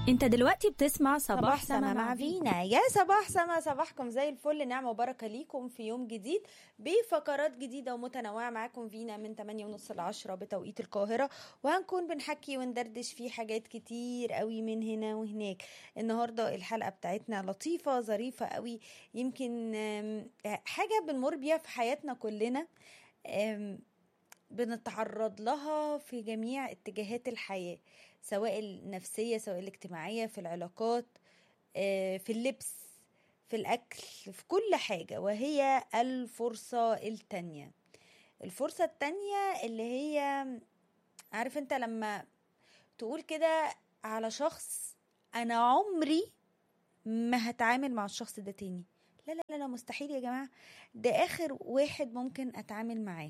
انت دلوقتي بتسمع صباح, صباح سما مع فينا يا صباح سما صباحكم زي الفل نعمة وبركة ليكم في يوم جديد بفقرات جديدة ومتنوعة معاكم فينا من 8 ونص ل 10 بتوقيت القاهرة وهنكون بنحكي وندردش في حاجات كتير قوي من هنا وهناك النهاردة الحلقة بتاعتنا لطيفة ظريفة قوي يمكن آم، حاجة بنمر بيها في حياتنا كلنا آم، بنتعرض لها في جميع اتجاهات الحياة سواء النفسية سواء الاجتماعية في العلاقات آه، في اللبس في الأكل في كل حاجة وهي الفرصة التانية الفرصة التانية اللي هي عارف انت لما تقول كده على شخص أنا عمري ما هتعامل مع الشخص ده تاني لا لا لا لا مستحيل يا جماعة ده آخر واحد ممكن أتعامل معاه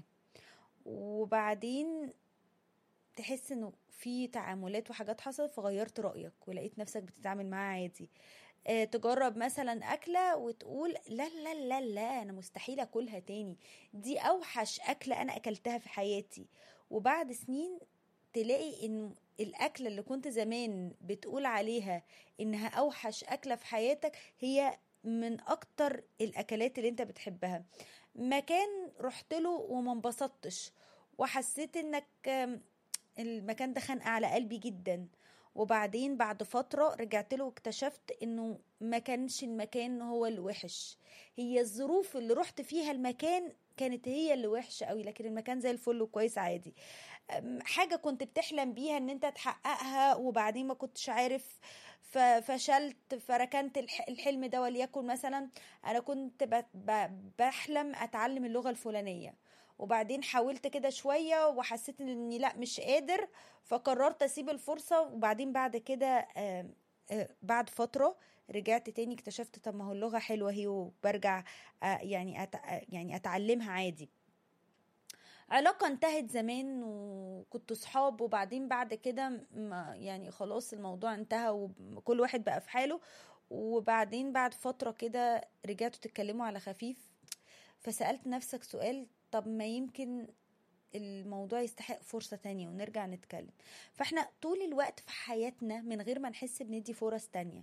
وبعدين تحس انه في تعاملات وحاجات حصلت فغيرت رأيك ولقيت نفسك بتتعامل معاه عادي آه، تجرب مثلا أكلة وتقول لا لا لا لا أنا مستحيل أكلها تاني دي أوحش أكلة أنا أكلتها في حياتي وبعد سنين تلاقي إن الأكلة اللي كنت زمان بتقول عليها إنها أوحش أكلة في حياتك هي من أكتر الأكلات اللي أنت بتحبها مكان رحت له وما انبسطتش وحسيت إنك آم، المكان ده خانق على قلبي جدا وبعدين بعد فترة رجعت له واكتشفت انه ما كانش المكان هو الوحش هي الظروف اللي رحت فيها المكان كانت هي اللي وحشة قوي لكن المكان زي الفل وكويس عادي أم، حاجة كنت بتحلم بيها ان انت تحققها وبعدين ما كنتش عارف ففشلت فركنت الح- الحلم ده وليكن مثلا انا كنت ب- ب- بحلم اتعلم اللغة الفلانية وبعدين حاولت كده شوية وحسيت اني لا مش قادر فقررت اسيب الفرصة وبعدين بعد كده آم، آه، بعد فترة رجعت تاني اكتشفت طب ما هو اللغة حلوة هي وبرجع آه، يعني أت... آه، يعني اتعلمها عادي علاقة انتهت زمان وكنت صحاب وبعدين بعد كده ما يعني خلاص الموضوع انتهى وكل واحد بقى في حاله وبعدين بعد فترة كده رجعتوا تتكلموا على خفيف فسألت نفسك سؤال طب ما يمكن الموضوع يستحق فرصة تانية ونرجع نتكلم فاحنا طول الوقت في حياتنا من غير ما نحس بندي فرص تانية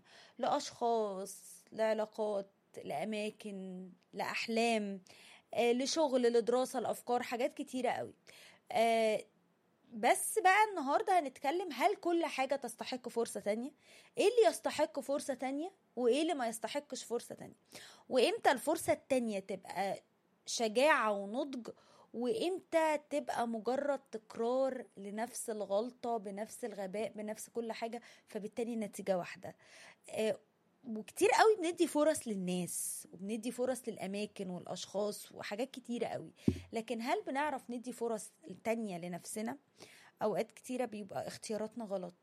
لأشخاص لعلاقات لأماكن لأحلام آه، لشغل لدراسة لأفكار حاجات كتيرة قوي آه، بس بقى النهاردة هنتكلم هل كل حاجة تستحق فرصة تانية ايه اللي يستحق فرصة تانية وايه اللي ما يستحقش فرصة تانية وامتى الفرصة التانية تبقى شجاعة ونضج وامتى تبقى مجرد تكرار لنفس الغلطة بنفس الغباء بنفس كل حاجة فبالتالي النتيجة واحدة آه، وكتير قوي بندي فرص للناس وبندي فرص للأماكن والأشخاص وحاجات كتيرة قوي لكن هل بنعرف ندي فرص تانية لنفسنا أوقات كتيرة بيبقى اختياراتنا غلط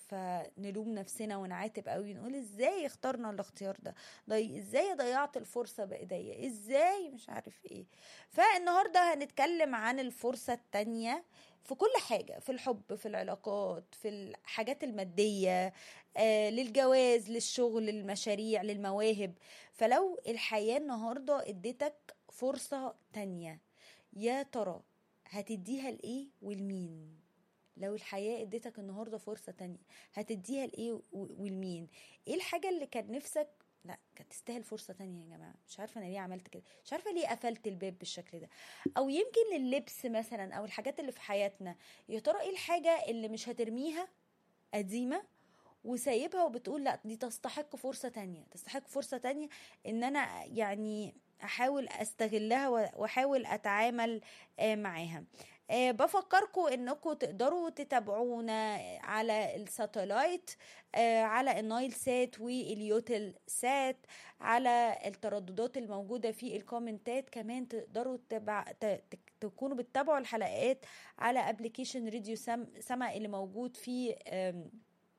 فنلوم نفسنا ونعاتب قوي نقول ازاي اخترنا الاختيار ده ضي... ازاي ضيعت الفرصة بايديا ازاي مش عارف ايه فالنهاردة هنتكلم عن الفرصة التانية في كل حاجة في الحب في العلاقات في الحاجات المادية آه للجواز للشغل للمشاريع للمواهب فلو الحياة النهاردة اديتك فرصة تانية يا ترى هتديها لإيه والمين لو الحياة اديتك النهاردة فرصة تانية هتديها لإيه و- والمين ايه الحاجة اللي كان نفسك لا كانت تستاهل فرصة تانية يا جماعة مش عارفة انا ليه عملت كده مش عارفة ليه قفلت الباب بالشكل ده او يمكن لللبس مثلا او الحاجات اللي في حياتنا يا ترى ايه الحاجة اللي مش هترميها قديمة وسايبها وبتقول لا دي تستحق فرصة تانية تستحق فرصة تانية ان انا يعني احاول استغلها و- واحاول اتعامل آه، معاها آه، بفكركم انكم تقدروا تتابعونا على الساتلايت آه، على النايل سات واليوتل سات على الترددات الموجودة في الكومنتات كمان تقدروا تبع... ت... ت- تكونوا بتتابعوا الحلقات على ابلكيشن راديو سم... سما اللي موجود في آم،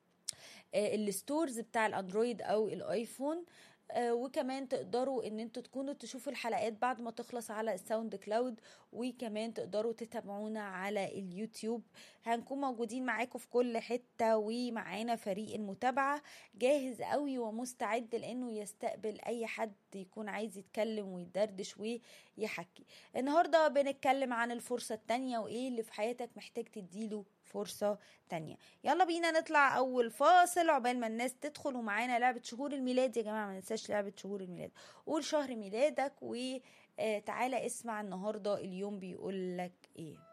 آه، الستورز بتاع الاندرويد او الايفون آه، وكمان تقدروا ان انتوا تكونوا تشوفوا الحلقات بعد ما تخلص على الساوند كلاود وكمان تقدروا تتابعونا على اليوتيوب هنكون موجودين معاكم في كل حتة ومعانا فريق المتابعة جاهز قوي ومستعد لانه يستقبل اي حد يكون عايز يتكلم ويدردش ويحكي النهاردة بنتكلم عن الفرصة التانية وايه اللي في حياتك محتاج تديله فرصة تانية يلا بينا نطلع أول فاصل عقبال ما الناس تدخل ومعانا لعبة شهور الميلاد يا جماعة ما ننساش لعبة شهور الميلاد قول شهر ميلادك وتعالى اسمع النهاردة اليوم بيقول لك ايه